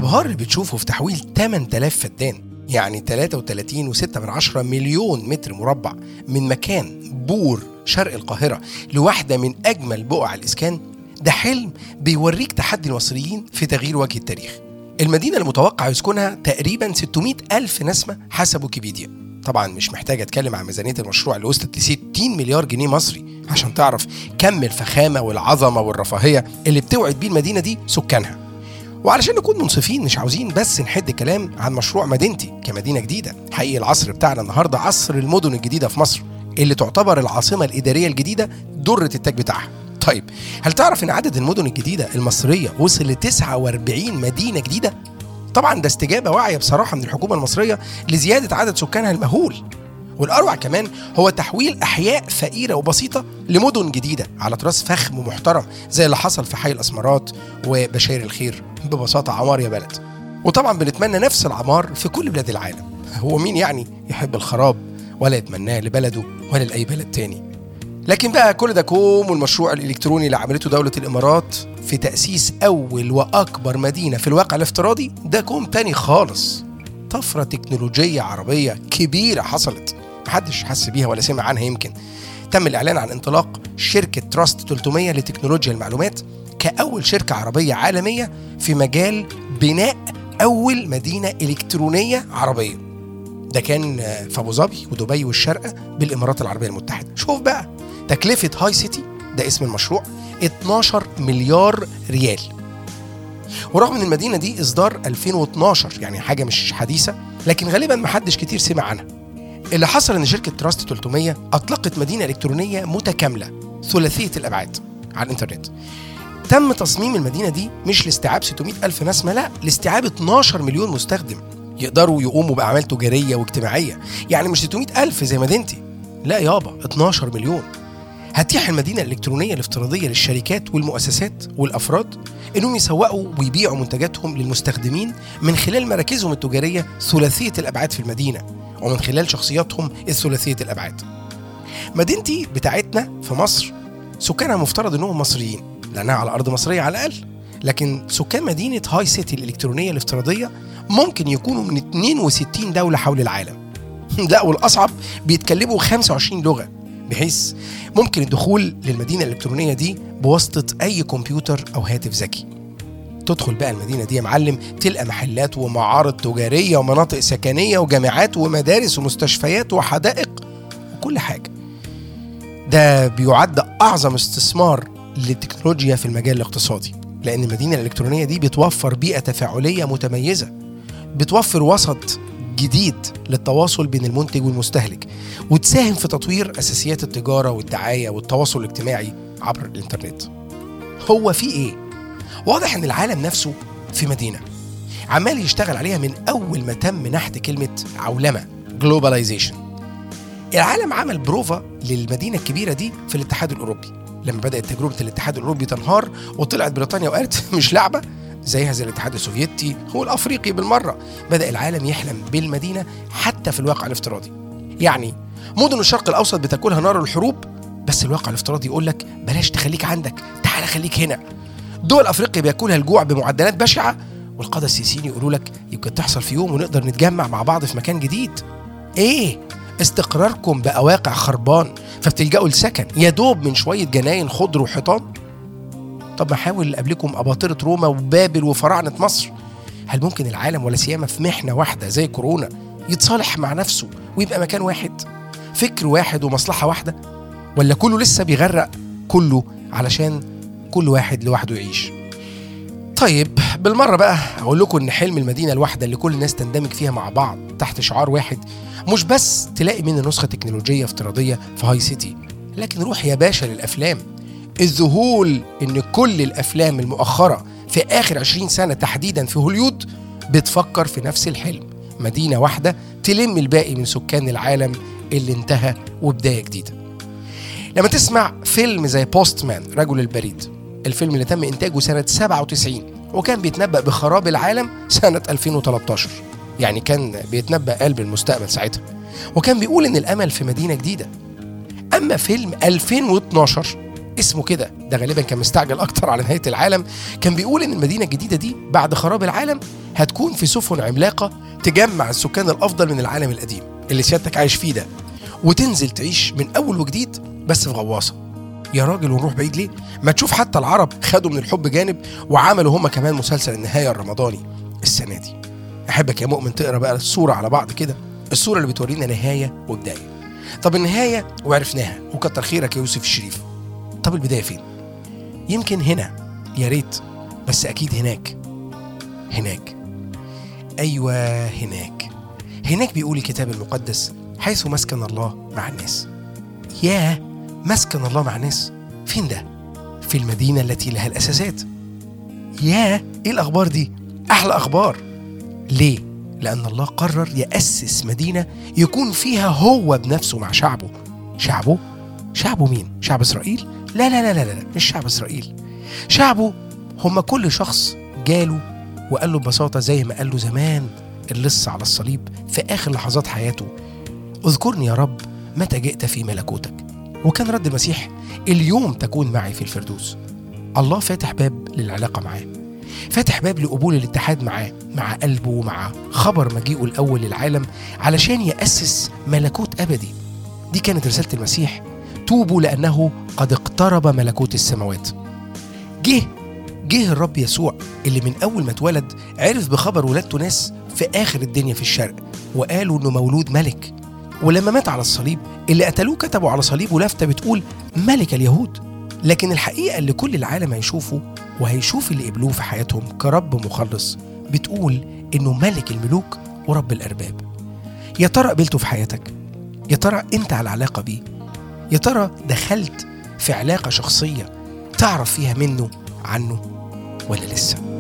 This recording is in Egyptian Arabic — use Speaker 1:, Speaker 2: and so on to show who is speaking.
Speaker 1: الانبهار اللي بتشوفه في تحويل 8000 فدان يعني 33.6 من عشرة مليون متر مربع من مكان بور شرق القاهرة لواحدة من أجمل بقع الإسكان ده حلم بيوريك تحدي المصريين في تغيير وجه التاريخ المدينة المتوقع يسكنها تقريبا 600 ألف نسمة حسب ويكيبيديا طبعا مش محتاج اتكلم عن ميزانية المشروع اللي وصلت ل 60 مليار جنيه مصري عشان تعرف كم الفخامة والعظمة والرفاهية اللي بتوعد بيه المدينة دي سكانها وعلشان نكون منصفين مش عاوزين بس نحد كلام عن مشروع مدينتي كمدينة جديدة حقيقي العصر بتاعنا النهاردة عصر المدن الجديدة في مصر اللي تعتبر العاصمة الإدارية الجديدة درة التاج بتاعها طيب هل تعرف ان عدد المدن الجديدة المصرية وصل ل 49 مدينة جديدة؟ طبعا ده استجابة واعية بصراحة من الحكومة المصرية لزيادة عدد سكانها المهول والأروع كمان هو تحويل أحياء فقيرة وبسيطة لمدن جديدة على تراث فخم ومحترم زي اللي حصل في حي الأسمرات وبشاير الخير ببساطة عمار يا بلد وطبعا بنتمنى نفس العمار في كل بلاد العالم هو مين يعني يحب الخراب ولا يتمناه لبلده ولا لأي بلد تاني لكن بقى كل ده كوم والمشروع الإلكتروني اللي عملته دولة الإمارات في تأسيس أول وأكبر مدينة في الواقع الافتراضي ده كوم تاني خالص طفرة تكنولوجية عربية كبيرة حصلت محدش حس بيها ولا سمع عنها يمكن تم الإعلان عن انطلاق شركة تراست 300 لتكنولوجيا المعلومات كأول شركة عربية عالمية في مجال بناء أول مدينة إلكترونية عربية ده كان في أبو ظبي ودبي والشارقة بالإمارات العربية المتحدة شوف بقى تكلفة هاي سيتي ده اسم المشروع 12 مليار ريال ورغم ان المدينة دي اصدار 2012 يعني حاجة مش حديثة لكن غالبا محدش كتير سمع عنها اللي حصل ان شركة تراست 300 اطلقت مدينة الكترونية متكاملة ثلاثية الابعاد على الانترنت تم تصميم المدينة دي مش لاستيعاب 600 ألف نسمة لا لاستيعاب 12 مليون مستخدم يقدروا يقوموا بأعمال تجارية واجتماعية يعني مش 600 ألف زي مدينتي لا يابا 12 مليون هتيح المدينة الإلكترونية الافتراضية للشركات والمؤسسات والأفراد إنهم يسوقوا ويبيعوا منتجاتهم للمستخدمين من خلال مراكزهم التجارية ثلاثية الأبعاد في المدينة ومن خلال شخصياتهم الثلاثية الأبعاد مدينتي بتاعتنا في مصر سكانها مفترض إنهم مصريين لأنها على أرض مصرية على الأقل لكن سكان مدينة هاي سيتي الإلكترونية الافتراضية ممكن يكونوا من 62 دولة حول العالم لا والأصعب بيتكلموا 25 لغة بحيث ممكن الدخول للمدينة الإلكترونية دي بواسطة أي كمبيوتر أو هاتف ذكي تدخل بقى المدينة دي يا معلم تلقى محلات ومعارض تجارية ومناطق سكنية وجامعات ومدارس ومستشفيات وحدائق وكل حاجة ده بيعد أعظم استثمار للتكنولوجيا في المجال الاقتصادي لأن المدينة الإلكترونية دي بتوفر بيئة تفاعلية متميزة بتوفر وسط جديد للتواصل بين المنتج والمستهلك وتساهم في تطوير أساسيات التجارة والدعاية والتواصل الاجتماعي عبر الإنترنت هو في إيه؟ واضح إن العالم نفسه في مدينة عمال يشتغل عليها من أول ما تم نحت كلمة عولمة globalization العالم عمل بروفا للمدينة الكبيرة دي في الاتحاد الأوروبي لما بدأت تجربة الاتحاد الأوروبي تنهار وطلعت بريطانيا وقالت مش لعبة زيها زي الاتحاد السوفيتي هو الافريقي بالمره بدا العالم يحلم بالمدينه حتى في الواقع الافتراضي يعني مدن الشرق الاوسط بتاكلها نار الحروب بس الواقع الافتراضي يقول لك بلاش تخليك عندك تعال خليك هنا دول افريقيا بياكلها الجوع بمعدلات بشعه والقاده السياسيين يقولوا لك يمكن تحصل في يوم ونقدر نتجمع مع بعض في مكان جديد ايه استقراركم بقى واقع خربان فبتلجأوا لسكن يا دوب من شويه جناين خضر وحيطان طب ما حاول قبلكم أباطرة روما وبابل وفراعنة مصر هل ممكن العالم ولا سيما في محنة واحدة زي كورونا يتصالح مع نفسه ويبقى مكان واحد فكر واحد ومصلحة واحدة ولا كله لسه بيغرق كله علشان كل واحد لوحده يعيش طيب بالمرة بقى أقول لكم إن حلم المدينة الواحدة اللي كل الناس تندمج فيها مع بعض تحت شعار واحد مش بس تلاقي منه نسخة تكنولوجية افتراضية في هاي سيتي لكن روح يا باشا للأفلام الذهول ان كل الافلام المؤخره في اخر 20 سنه تحديدا في هوليود بتفكر في نفس الحلم مدينه واحده تلم الباقي من سكان العالم اللي انتهى وبدايه جديده لما تسمع فيلم زي بوستمان رجل البريد الفيلم اللي تم انتاجه سنه 97 وكان بيتنبأ بخراب العالم سنه 2013 يعني كان بيتنبأ قلب المستقبل ساعتها وكان بيقول ان الامل في مدينه جديده اما فيلم 2012 اسمه كده ده غالبا كان مستعجل اكتر على نهايه العالم كان بيقول ان المدينه الجديده دي بعد خراب العالم هتكون في سفن عملاقة تجمع السكان الأفضل من العالم القديم اللي سيادتك عايش فيه ده وتنزل تعيش من أول وجديد بس في غواصة يا راجل ونروح بعيد ليه؟ ما تشوف حتى العرب خدوا من الحب جانب وعملوا هما كمان مسلسل النهاية الرمضاني السنة دي أحبك يا مؤمن تقرا بقى الصورة على بعض كده الصورة اللي بتورينا نهاية وبداية طب النهاية وعرفناها وكتر خيرك يا يوسف الشريف طب البداية فين؟ يمكن هنا يا ريت بس أكيد هناك هناك أيوة هناك هناك بيقول الكتاب المقدس حيث مسكن الله مع الناس ياه مسكن الله مع الناس فين ده؟ في المدينة التي لها الأساسات ياه إيه الأخبار دي؟ أحلى أخبار ليه؟ لأن الله قرر يأسس مدينة يكون فيها هو بنفسه مع شعبه شعبه؟ شعبه مين؟ شعب إسرائيل؟ لا لا لا لا لا مش شعب إسرائيل شعبه هم كل شخص جاله وقال له ببساطة زي ما قال له زمان اللص على الصليب في آخر لحظات حياته اذكرني يا رب متى جئت في ملكوتك وكان رد المسيح اليوم تكون معي في الفردوس الله فاتح باب للعلاقة معاه فاتح باب لقبول الاتحاد معاه مع قلبه ومع خبر مجيئه الأول للعالم علشان يأسس ملكوت أبدي دي كانت رسالة المسيح توبوا لأنه قد اقترب ملكوت السماوات جه جه الرب يسوع اللي من أول ما اتولد عرف بخبر ولادته ناس في آخر الدنيا في الشرق وقالوا إنه مولود ملك ولما مات على الصليب اللي قتلوه كتبوا على صليبه لافتة بتقول ملك اليهود لكن الحقيقة اللي كل العالم هيشوفه وهيشوف اللي قبلوه في حياتهم كرب مخلص بتقول إنه ملك الملوك ورب الأرباب يا ترى قبلته في حياتك يا ترى أنت على علاقة بيه يا ترى دخلت في علاقة شخصية تعرف فيها منه عنه ولا لسه